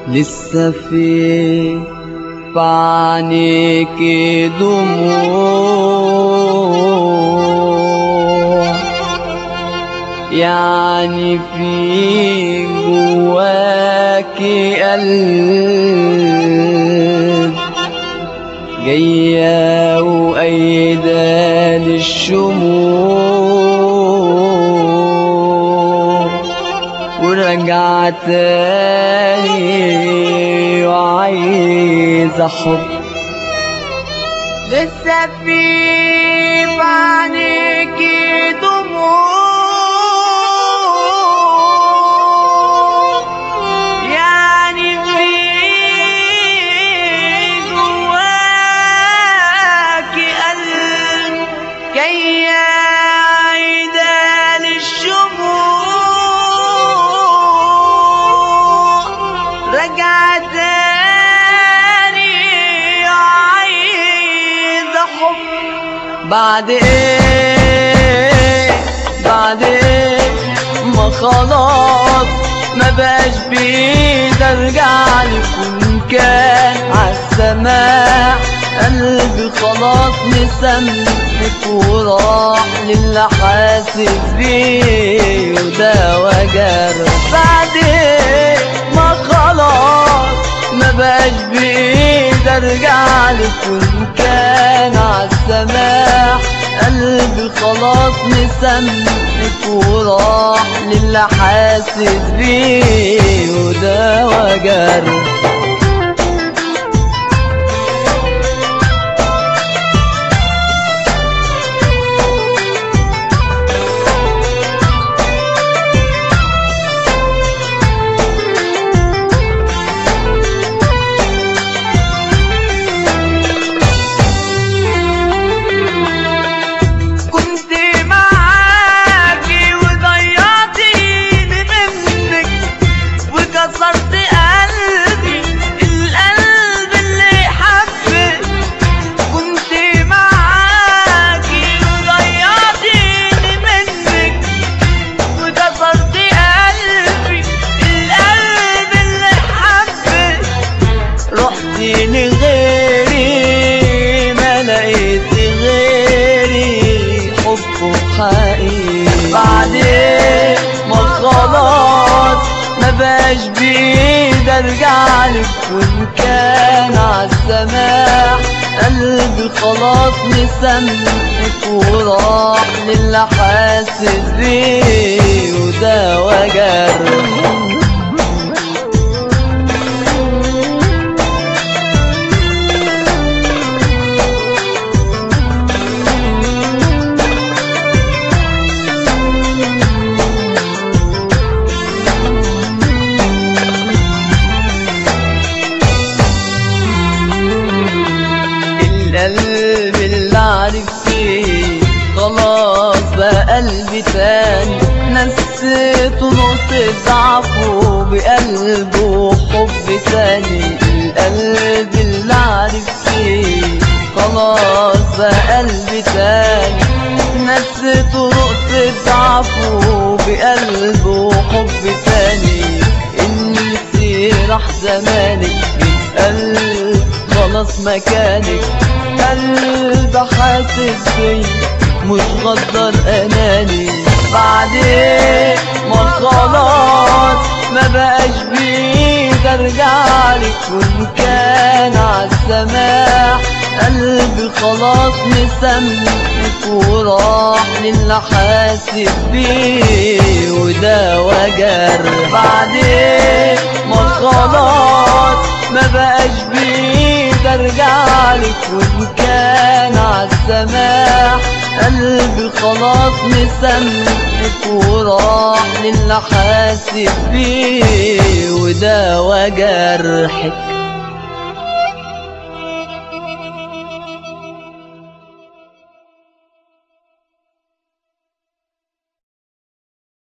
لسه في بعينيك دموع يعني في جواك قلب جاية وأيدة للشموع ورجع تاني وعايزة حب لسه في بعينيك دموع يعني في جواك قلب كي يعيد للشموع رجع تاني عايز حب بعد ايه بعد ايه ما خلاص ما بقاش بيد ارجع لكم كان عالسماع قلبي خلاص مسامحك وراح للي حاسس بيه وده وجر بعد ايه ما خلاص ما بقاش بإيد ارجع لكم كان عالسماح قلبي خلاص مسامحك وراح للي حاسس بيه وده وجر كنت معاكي وضيعتيني منك وكسرت قلبي القلب اللي حبك كنت معاكي وضيعتيني منك وكسرت قلبي القلب اللي حبك رحتي لغيري ما لقيت غيري حب حقيقي بعدين ما خلاص ما بقاش بيد ارجع لك وان كان عالسماح قلبي خلاص مسامحك وراح للي حاسس بيه وده وجر القلب اللي عرفتيه خلاص بقى قلبي تاني نسيته نقطة ضعفه بقلبه وحب تاني القلب اللي عرفتيه خلاص بقى قلبي تاني نسيته نقطة ضعفه بقلبه وحب تاني انسي راح زمانك بتقلب خلاص مكانك قلب حاسس بي مش غدر اناني بعدين ما خلاص ما بقاش بيد ارجع لك وان كان عالسماح قلبي خلاص مسامحك وراح للي حاسس بيه وده وجر بعدين ما خلاص ما بقاش بيد ارجع لك وان كان عالسماح قلبي خلاص مسامحك وراح للي حاسس بيه وده وجرحك